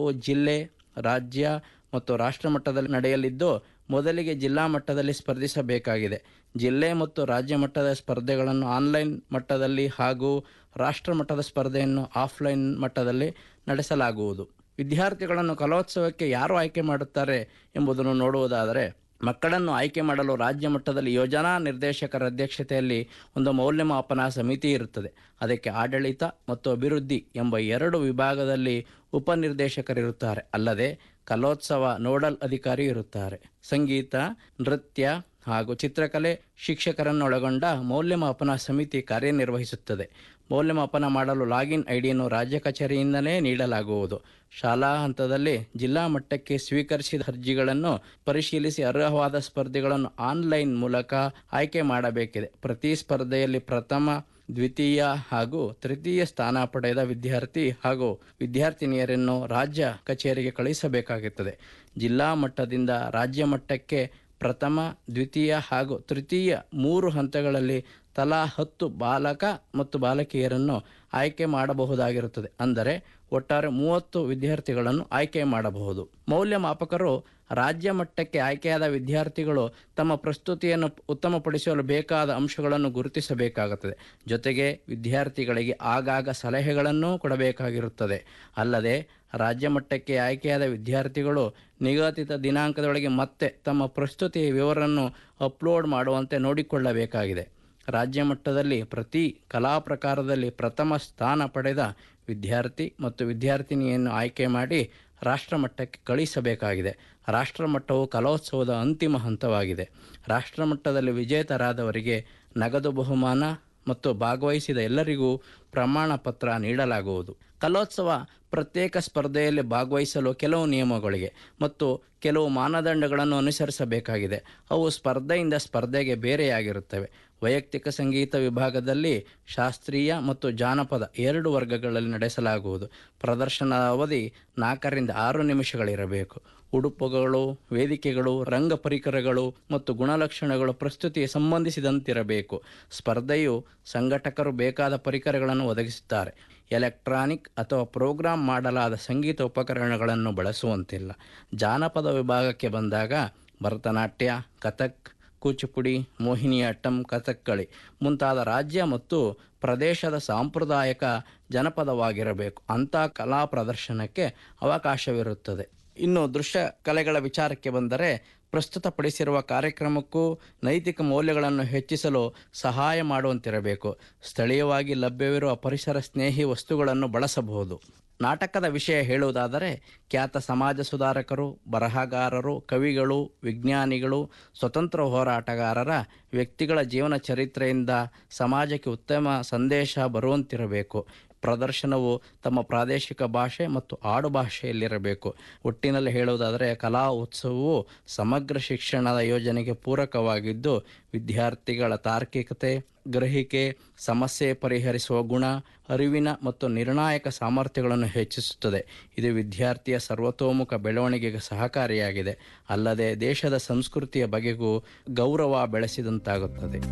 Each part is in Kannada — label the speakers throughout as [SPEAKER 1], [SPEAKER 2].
[SPEAKER 1] ಜಿಲ್ಲೆ ರಾಜ್ಯ ಮತ್ತು ರಾಷ್ಟ್ರ ಮಟ್ಟದಲ್ಲಿ ನಡೆಯಲಿದ್ದು ಮೊದಲಿಗೆ ಜಿಲ್ಲಾ ಮಟ್ಟದಲ್ಲಿ ಸ್ಪರ್ಧಿಸಬೇಕಾಗಿದೆ ಜಿಲ್ಲೆ ಮತ್ತು ರಾಜ್ಯ ಮಟ್ಟದ ಸ್ಪರ್ಧೆಗಳನ್ನು ಆನ್ಲೈನ್ ಮಟ್ಟದಲ್ಲಿ ಹಾಗೂ ರಾಷ್ಟ್ರ ಮಟ್ಟದ ಸ್ಪರ್ಧೆಯನ್ನು ಆಫ್ಲೈನ್ ಮಟ್ಟದಲ್ಲಿ ನಡೆಸಲಾಗುವುದು ವಿದ್ಯಾರ್ಥಿಗಳನ್ನು ಕಲೋತ್ಸವಕ್ಕೆ ಯಾರು ಆಯ್ಕೆ ಮಾಡುತ್ತಾರೆ ಎಂಬುದನ್ನು ನೋಡುವುದಾದರೆ ಮಕ್ಕಳನ್ನು ಆಯ್ಕೆ ಮಾಡಲು ರಾಜ್ಯ ಮಟ್ಟದಲ್ಲಿ ಯೋಜನಾ ನಿರ್ದೇಶಕರ ಅಧ್ಯಕ್ಷತೆಯಲ್ಲಿ ಒಂದು ಮೌಲ್ಯಮಾಪನ ಸಮಿತಿ ಇರುತ್ತದೆ ಅದಕ್ಕೆ ಆಡಳಿತ ಮತ್ತು ಅಭಿವೃದ್ಧಿ ಎಂಬ ಎರಡು ವಿಭಾಗದಲ್ಲಿ ಉಪನಿರ್ದೇಶಕರಿರುತ್ತಾರೆ ಅಲ್ಲದೆ ಕಲೋತ್ಸವ ನೋಡಲ್ ಅಧಿಕಾರಿ ಇರುತ್ತಾರೆ ಸಂಗೀತ ನೃತ್ಯ ಹಾಗೂ ಚಿತ್ರಕಲೆ ಶಿಕ್ಷಕರನ್ನೊಳಗೊಂಡ ಮೌಲ್ಯಮಾಪನ ಸಮಿತಿ ಕಾರ್ಯನಿರ್ವಹಿಸುತ್ತದೆ ಮೌಲ್ಯಮಾಪನ ಮಾಡಲು ಲಾಗಿನ್ ಐಡಿಯನ್ನು ರಾಜ್ಯ ಕಚೇರಿಯಿಂದಲೇ ನೀಡಲಾಗುವುದು ಶಾಲಾ ಹಂತದಲ್ಲಿ ಜಿಲ್ಲಾ ಮಟ್ಟಕ್ಕೆ ಸ್ವೀಕರಿಸಿದ ಅರ್ಜಿಗಳನ್ನು ಪರಿಶೀಲಿಸಿ ಅರ್ಹವಾದ ಸ್ಪರ್ಧೆಗಳನ್ನು ಆನ್ಲೈನ್ ಮೂಲಕ ಆಯ್ಕೆ ಮಾಡಬೇಕಿದೆ ಪ್ರತಿ ಸ್ಪರ್ಧೆಯಲ್ಲಿ ಪ್ರಥಮ ದ್ವಿತೀಯ ಹಾಗೂ ತೃತೀಯ ಸ್ಥಾನ ಪಡೆದ ವಿದ್ಯಾರ್ಥಿ ಹಾಗೂ ವಿದ್ಯಾರ್ಥಿನಿಯರನ್ನು ರಾಜ್ಯ ಕಚೇರಿಗೆ ಕಳುಹಿಸಬೇಕಾಗುತ್ತದೆ ಜಿಲ್ಲಾ ಮಟ್ಟದಿಂದ ರಾಜ್ಯ ಮಟ್ಟಕ್ಕೆ ಪ್ರಥಮ ದ್ವಿತೀಯ ಹಾಗೂ ತೃತೀಯ ಮೂರು ಹಂತಗಳಲ್ಲಿ ತಲಾ ಹತ್ತು ಬಾಲಕ ಮತ್ತು ಬಾಲಕಿಯರನ್ನು ಆಯ್ಕೆ ಮಾಡಬಹುದಾಗಿರುತ್ತದೆ ಅಂದರೆ ಒಟ್ಟಾರೆ ಮೂವತ್ತು ವಿದ್ಯಾರ್ಥಿಗಳನ್ನು ಆಯ್ಕೆ ಮಾಡಬಹುದು ಮೌಲ್ಯಮಾಪಕರು ರಾಜ್ಯ ಮಟ್ಟಕ್ಕೆ ಆಯ್ಕೆಯಾದ ವಿದ್ಯಾರ್ಥಿಗಳು ತಮ್ಮ ಪ್ರಸ್ತುತಿಯನ್ನು ಉತ್ತಮಪಡಿಸಲು ಬೇಕಾದ ಅಂಶಗಳನ್ನು ಗುರುತಿಸಬೇಕಾಗುತ್ತದೆ ಜೊತೆಗೆ ವಿದ್ಯಾರ್ಥಿಗಳಿಗೆ ಆಗಾಗ ಸಲಹೆಗಳನ್ನೂ ಕೊಡಬೇಕಾಗಿರುತ್ತದೆ ಅಲ್ಲದೆ ರಾಜ್ಯ ಮಟ್ಟಕ್ಕೆ ಆಯ್ಕೆಯಾದ ವಿದ್ಯಾರ್ಥಿಗಳು ನಿಗದಿತ ದಿನಾಂಕದೊಳಗೆ ಮತ್ತೆ ತಮ್ಮ ಪ್ರಸ್ತುತಿಯ ವಿವರವನ್ನು ಅಪ್ಲೋಡ್ ಮಾಡುವಂತೆ ನೋಡಿಕೊಳ್ಳಬೇಕಾಗಿದೆ ರಾಜ್ಯ ಮಟ್ಟದಲ್ಲಿ ಪ್ರತಿ ಕಲಾ ಪ್ರಕಾರದಲ್ಲಿ ಪ್ರಥಮ ಸ್ಥಾನ ಪಡೆದ ವಿದ್ಯಾರ್ಥಿ ಮತ್ತು ವಿದ್ಯಾರ್ಥಿನಿಯನ್ನು ಆಯ್ಕೆ ಮಾಡಿ ರಾಷ್ಟ್ರ ಮಟ್ಟಕ್ಕೆ ಕಳುಹಿಸಬೇಕಾಗಿದೆ ರಾಷ್ಟ್ರ ಮಟ್ಟವು ಕಲೋತ್ಸವದ ಅಂತಿಮ ಹಂತವಾಗಿದೆ ರಾಷ್ಟ್ರ ಮಟ್ಟದಲ್ಲಿ ವಿಜೇತರಾದವರಿಗೆ ನಗದು ಬಹುಮಾನ ಮತ್ತು ಭಾಗವಹಿಸಿದ ಎಲ್ಲರಿಗೂ ಪ್ರಮಾಣ ಪತ್ರ ನೀಡಲಾಗುವುದು ಕಲೋತ್ಸವ ಪ್ರತ್ಯೇಕ ಸ್ಪರ್ಧೆಯಲ್ಲಿ ಭಾಗವಹಿಸಲು ಕೆಲವು ನಿಯಮಗಳಿಗೆ ಮತ್ತು ಕೆಲವು ಮಾನದಂಡಗಳನ್ನು ಅನುಸರಿಸಬೇಕಾಗಿದೆ ಅವು ಸ್ಪರ್ಧೆಯಿಂದ ಸ್ಪರ್ಧೆಗೆ ಬೇರೆಯಾಗಿರುತ್ತವೆ ವೈಯಕ್ತಿಕ ಸಂಗೀತ ವಿಭಾಗದಲ್ಲಿ ಶಾಸ್ತ್ರೀಯ ಮತ್ತು ಜಾನಪದ ಎರಡು ವರ್ಗಗಳಲ್ಲಿ ನಡೆಸಲಾಗುವುದು ಪ್ರದರ್ಶನದ ಅವಧಿ ನಾಲ್ಕರಿಂದ ಆರು ನಿಮಿಷಗಳಿರಬೇಕು ಉಡುಪುಗಳು ವೇದಿಕೆಗಳು ರಂಗ ಪರಿಕರಗಳು ಮತ್ತು ಗುಣಲಕ್ಷಣಗಳು ಪ್ರಸ್ತುತಿಗೆ ಸಂಬಂಧಿಸಿದಂತಿರಬೇಕು ಸ್ಪರ್ಧೆಯು ಸಂಘಟಕರು ಬೇಕಾದ ಪರಿಕರಗಳನ್ನು ಒದಗಿಸುತ್ತಾರೆ ಎಲೆಕ್ಟ್ರಾನಿಕ್ ಅಥವಾ ಪ್ರೋಗ್ರಾಂ ಮಾಡಲಾದ ಸಂಗೀತ ಉಪಕರಣಗಳನ್ನು ಬಳಸುವಂತಿಲ್ಲ ಜಾನಪದ ವಿಭಾಗಕ್ಕೆ ಬಂದಾಗ ಭರತನಾಟ್ಯ ಕಥಕ್ ಕೂಚಿಪುಡಿ ಮೋಹಿನಿಯಾಟ್ಟಂ ಕಥಕ್ಕಳಿ ಮುಂತಾದ ರಾಜ್ಯ ಮತ್ತು ಪ್ರದೇಶದ ಸಾಂಪ್ರದಾಯಿಕ ಜನಪದವಾಗಿರಬೇಕು ಅಂಥ ಕಲಾ ಪ್ರದರ್ಶನಕ್ಕೆ ಅವಕಾಶವಿರುತ್ತದೆ ಇನ್ನು ದೃಶ್ಯ ಕಲೆಗಳ ವಿಚಾರಕ್ಕೆ ಬಂದರೆ ಪ್ರಸ್ತುತಪಡಿಸಿರುವ ಕಾರ್ಯಕ್ರಮಕ್ಕೂ ನೈತಿಕ ಮೌಲ್ಯಗಳನ್ನು ಹೆಚ್ಚಿಸಲು ಸಹಾಯ ಮಾಡುವಂತಿರಬೇಕು ಸ್ಥಳೀಯವಾಗಿ ಲಭ್ಯವಿರುವ ಪರಿಸರ ಸ್ನೇಹಿ ವಸ್ತುಗಳನ್ನು ಬಳಸಬಹುದು ನಾಟಕದ ವಿಷಯ ಹೇಳುವುದಾದರೆ ಖ್ಯಾತ ಸಮಾಜ ಸುಧಾರಕರು ಬರಹಗಾರರು ಕವಿಗಳು ವಿಜ್ಞಾನಿಗಳು ಸ್ವತಂತ್ರ ಹೋರಾಟಗಾರರ ವ್ಯಕ್ತಿಗಳ ಜೀವನ ಚರಿತ್ರೆಯಿಂದ ಸಮಾಜಕ್ಕೆ ಉತ್ತಮ ಸಂದೇಶ ಬರುವಂತಿರಬೇಕು ಪ್ರದರ್ಶನವು ತಮ್ಮ ಪ್ರಾದೇಶಿಕ ಭಾಷೆ ಮತ್ತು ಆಡು ಭಾಷೆಯಲ್ಲಿರಬೇಕು ಒಟ್ಟಿನಲ್ಲಿ ಹೇಳುವುದಾದರೆ ಕಲಾ ಉತ್ಸವವು ಸಮಗ್ರ ಶಿಕ್ಷಣದ ಯೋಜನೆಗೆ ಪೂರಕವಾಗಿದ್ದು ವಿದ್ಯಾರ್ಥಿಗಳ ತಾರ್ಕಿಕತೆ ಗ್ರಹಿಕೆ ಸಮಸ್ಯೆ ಪರಿಹರಿಸುವ ಗುಣ ಅರಿವಿನ ಮತ್ತು ನಿರ್ಣಾಯಕ ಸಾಮರ್ಥ್ಯಗಳನ್ನು ಹೆಚ್ಚಿಸುತ್ತದೆ ಇದು ವಿದ್ಯಾರ್ಥಿಯ ಸರ್ವತೋಮುಖ ಬೆಳವಣಿಗೆಗೆ ಸಹಕಾರಿಯಾಗಿದೆ ಅಲ್ಲದೆ ದೇಶದ ಸಂಸ್ಕೃತಿಯ ಬಗೆಗೂ ಗೌರವ ಬೆಳೆಸಿದಂತಾಗುತ್ತದೆ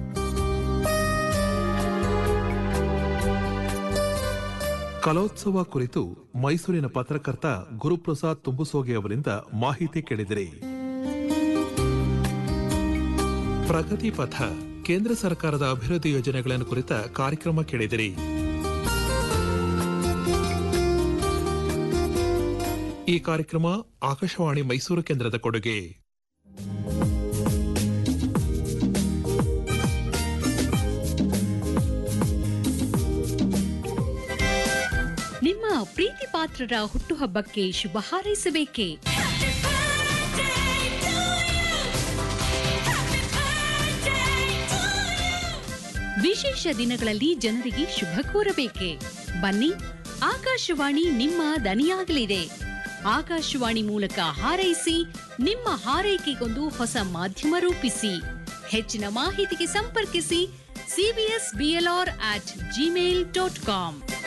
[SPEAKER 2] ಕಲೋತ್ಸವ ಕುರಿತು ಮೈಸೂರಿನ ಪತ್ರಕರ್ತ ಗುರುಪ್ರಸಾದ್ ತುಂಬುಸೋಗೆ ಅವರಿಂದ ಮಾಹಿತಿ ಕೇಳಿದಿರಿ ಪ್ರಗತಿ ಪಥ ಕೇಂದ್ರ ಸರ್ಕಾರದ ಅಭಿವೃದ್ಧಿ ಯೋಜನೆಗಳನ್ನು ಕುರಿತ ಕಾರ್ಯಕ್ರಮ ಕೇಳಿದಿರಿ ಈ ಕಾರ್ಯಕ್ರಮ ಆಕಾಶವಾಣಿ ಮೈಸೂರು ಕೇಂದ್ರದ ಕೊಡುಗೆ
[SPEAKER 3] ನಿಮ್ಮ ಪ್ರೀತಿ ಪಾತ್ರರ ಹುಟ್ಟುಹಬ್ಬಕ್ಕೆ ಶುಭ ಹಾರೈಸಬೇಕೇ ವಿಶೇಷ ದಿನಗಳಲ್ಲಿ ಜನರಿಗೆ ಶುಭ ಕೋರಬೇಕೆ ಬನ್ನಿ ಆಕಾಶವಾಣಿ ನಿಮ್ಮ ದನಿಯಾಗಲಿದೆ ಆಕಾಶವಾಣಿ ಮೂಲಕ ಹಾರೈಸಿ ನಿಮ್ಮ ಹಾರೈಕೆಗೊಂದು ಹೊಸ ಮಾಧ್ಯಮ ರೂಪಿಸಿ ಹೆಚ್ಚಿನ ಮಾಹಿತಿಗೆ ಸಂಪರ್ಕಿಸಿ CBS BLR at Gmail dot com